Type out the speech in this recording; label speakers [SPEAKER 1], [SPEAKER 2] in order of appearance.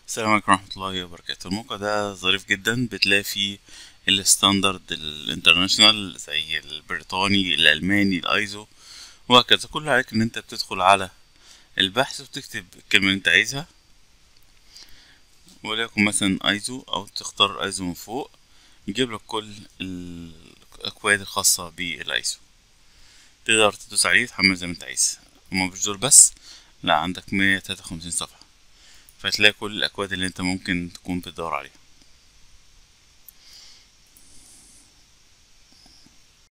[SPEAKER 1] السلام عليكم ورحمة الله وبركاته الموقع ده ظريف جدا بتلاقي فيه الستاندرد الانترناشونال زي البريطاني الألماني الأيزو وهكذا كل عليك ان انت بتدخل على البحث وتكتب الكلمة اللي انت عايزها وليكن مثلا ايزو او تختار ايزو من فوق يجيب لك كل الاكواد الخاصة بالايزو تقدر تدوس عليه تحمل زي ما انت عايز هما مش دول بس لا عندك مية تلاتة وخمسين صفحة فتلاقي كل الأكواد اللي انت ممكن تكون بتدور عليها